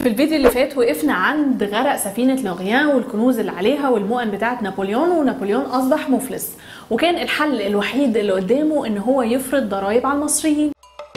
في الفيديو اللي فات وقفنا عند غرق سفينة لوريان والكنوز اللي عليها والمؤن بتاعت نابليون ونابليون أصبح مفلس وكان الحل الوحيد اللي قدامه إن هو يفرض ضرائب على المصريين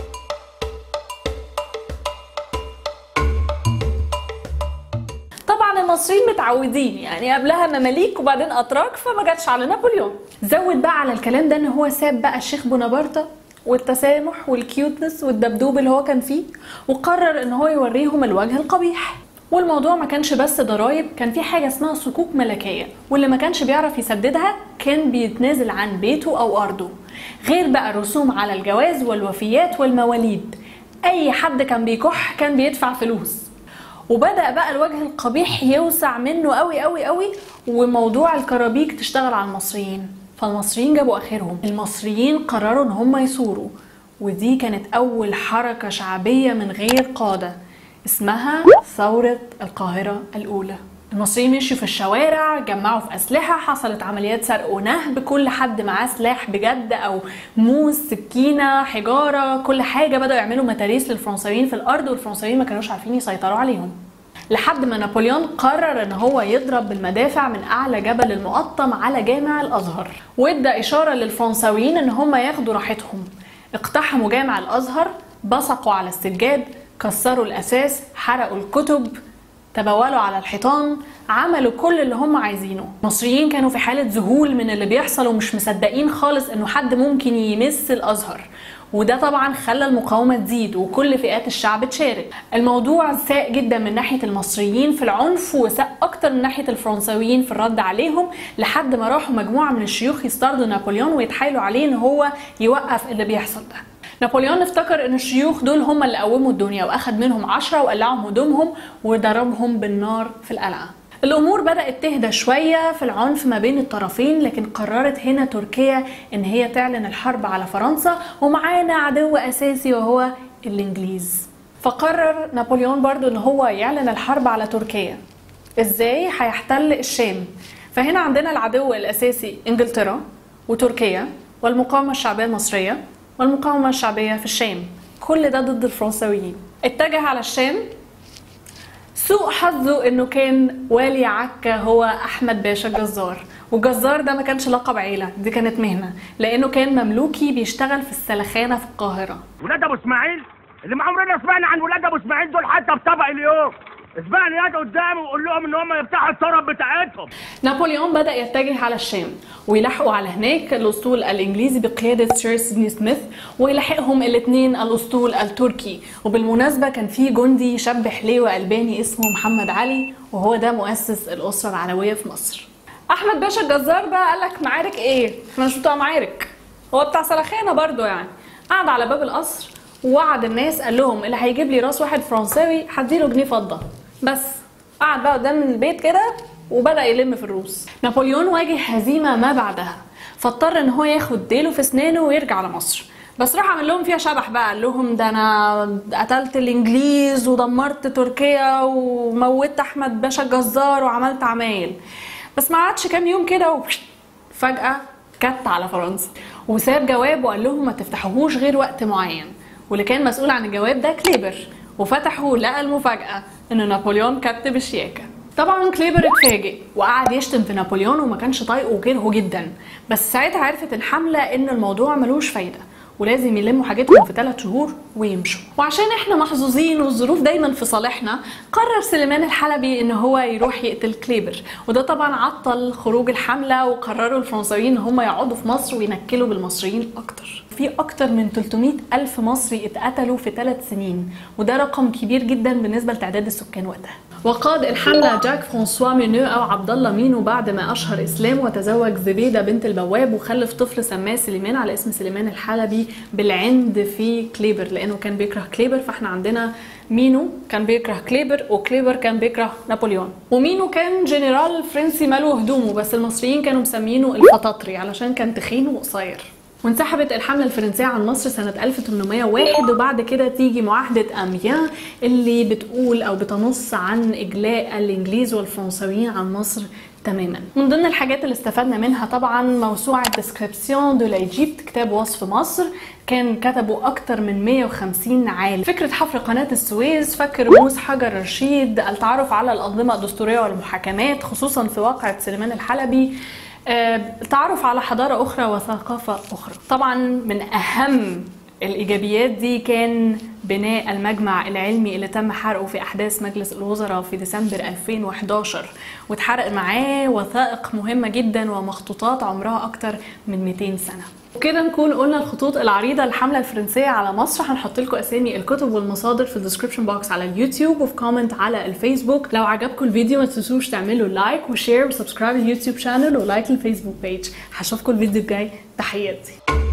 طبعا المصريين متعودين يعني قبلها مماليك وبعدين اتراك فما جاتش على نابليون زود بقى على الكلام ده ان هو ساب بقى الشيخ بونابرتا والتسامح والكيوتنس والدبدوب اللي هو كان فيه وقرر ان هو يوريهم الوجه القبيح والموضوع ما كانش بس ضرايب كان في حاجه اسمها صكوك ملكيه واللي ما كانش بيعرف يسددها كان بيتنازل عن بيته او ارضه غير بقى رسوم على الجواز والوفيات والمواليد اي حد كان بيكح كان بيدفع فلوس وبدا بقى الوجه القبيح يوسع منه قوي قوي قوي وموضوع الكرابيك تشتغل على المصريين فالمصريين جابوا اخرهم المصريين قرروا ان هم يثوروا ودي كانت اول حركه شعبيه من غير قاده اسمها ثوره القاهره الاولى المصريين مشوا في الشوارع جمعوا في اسلحه حصلت عمليات سرق ونهب كل حد معاه سلاح بجد او موس سكينه حجاره كل حاجه بداوا يعملوا متاريس للفرنساويين في الارض والفرنساويين ما كانوش عارفين يسيطروا عليهم لحد ما نابليون قرر ان هو يضرب بالمدافع من اعلى جبل المقطم على جامع الازهر وادى اشاره للفرنساويين ان هم ياخدوا راحتهم اقتحموا جامع الازهر بصقوا على السجاد كسروا الاساس حرقوا الكتب تبولوا على الحيطان عملوا كل اللي هم عايزينه المصريين كانوا في حالة ذهول من اللي بيحصل ومش مصدقين خالص انه حد ممكن يمس الازهر وده طبعا خلى المقاومة تزيد وكل فئات الشعب تشارك الموضوع ساء جدا من ناحية المصريين في العنف وساء اكتر من ناحية الفرنساويين في الرد عليهم لحد ما راحوا مجموعة من الشيوخ يسترضوا نابليون ويتحايلوا عليه ان هو يوقف اللي بيحصل ده نابليون افتكر ان الشيوخ دول هم اللي قوموا الدنيا واخد منهم عشرة وقلعهم هدومهم وضربهم بالنار في القلعة الامور بدات تهدى شويه في العنف ما بين الطرفين لكن قررت هنا تركيا ان هي تعلن الحرب على فرنسا ومعانا عدو اساسي وهو الانجليز فقرر نابليون برضو ان هو يعلن الحرب على تركيا ازاي هيحتل الشام فهنا عندنا العدو الاساسي انجلترا وتركيا والمقاومه الشعبيه المصريه والمقاومه الشعبيه في الشام كل ده ضد الفرنساويين اتجه على الشام سوء حظه انه كان والي عكا هو احمد باشا الجزار والجزار ده ما كانش لقب عيله دي كانت مهنه لانه كان مملوكي بيشتغل في السلخانه في القاهره ولاد ابو اسماعيل اللي ما عمرنا سمعنا عن ولاد ابو اسماعيل دول حتى بطبق اليوم اسمعني ياد قدامي وقول لهم ان هم يفتحوا الثروه بتاعتهم نابليون بدا يتجه على الشام ويلحقوا على هناك الاسطول الانجليزي بقياده سير سيدني سميث ويلحقهم الاثنين الاسطول التركي وبالمناسبه كان في جندي شاب حليوه الباني اسمه محمد علي وهو ده مؤسس الاسره العلويه في مصر احمد باشا الجزار بقى قال لك معارك ايه احنا مش بتوع معارك هو بتاع سلخانه برضو يعني قعد على باب القصر ووعد الناس قال لهم اللي هيجيب لي راس واحد فرنساوي هديله جنيه فضه بس قعد بقى قدام البيت كده وبدا يلم في الروس نابليون واجه هزيمه ما بعدها فاضطر ان هو ياخد ديله في اسنانه ويرجع لمصر بس راح عمل لهم فيها شبح بقى قال لهم ده انا قتلت الانجليز ودمرت تركيا وموتت احمد باشا الجزار وعملت عمايل بس ما قعدش كام يوم كده وفجاه كت على فرنسا وساب جواب وقال لهم ما تفتحوهوش غير وقت معين واللي كان مسؤول عن الجواب ده كليبر وفتحوا لقى المفاجأة إن نابليون كتب الشياكة طبعا كليبر اتفاجئ وقعد يشتم في نابليون وما كانش طايقه وكرهه جدا بس ساعتها عرفت الحملة إن الموضوع ملوش فايدة ولازم يلموا حاجتهم في ثلاث شهور ويمشوا وعشان احنا محظوظين والظروف دايما في صالحنا قرر سليمان الحلبي ان هو يروح يقتل كليبر وده طبعا عطل خروج الحمله وقرروا الفرنساويين ان هم يقعدوا في مصر وينكلوا بالمصريين اكتر في اكتر من 300 الف مصري اتقتلوا في ثلاث سنين وده رقم كبير جدا بالنسبه لتعداد السكان وقتها وقاد الحملة جاك فرانسوا مينو أو عبد الله مينو بعد ما أشهر إسلام وتزوج زبيدة بنت البواب وخلف طفل سماه سليمان على اسم سليمان الحلبي بالعند في كليبر لأنه كان بيكره كليبر فاحنا عندنا مينو كان بيكره كليبر وكليبر كان بيكره نابليون ومينو كان جنرال فرنسي ماله هدومه بس المصريين كانوا مسمينه الفطاطري علشان كان تخين وقصير وانسحبت الحملة الفرنسية عن مصر سنة 1801 وبعد كده تيجي معاهدة أميان اللي بتقول أو بتنص عن إجلاء الإنجليز والفرنساويين عن مصر تماما من ضمن الحاجات اللي استفدنا منها طبعا موسوعة ديسكريبسيون دو لإيجيبت كتاب وصف مصر كان كتبوا أكتر من 150 عالم فكرة حفر قناة السويس فك رموز حجر رشيد التعرف على الأنظمة الدستورية والمحاكمات خصوصا في واقعة سليمان الحلبي آه، التعرف على حضارة أخرى وثقافة أخرى طبعا من أهم الإيجابيات دي كان بناء المجمع العلمي اللي تم حرقه في أحداث مجلس الوزراء في ديسمبر 2011 واتحرق معاه وثائق مهمة جدا ومخطوطات عمرها أكتر من 200 سنة وكده نكون قلنا الخطوط العريضة الحملة الفرنسية على مصر هنحط لكم أسامي الكتب والمصادر في الديسكربشن بوكس على اليوتيوب وفي كومنت على الفيسبوك لو عجبكم الفيديو ما تنسوش تعملوا لايك وشير وسبسكرايب اليوتيوب شانل ولايك الفيسبوك بيج هشوفكم الفيديو الجاي تحياتي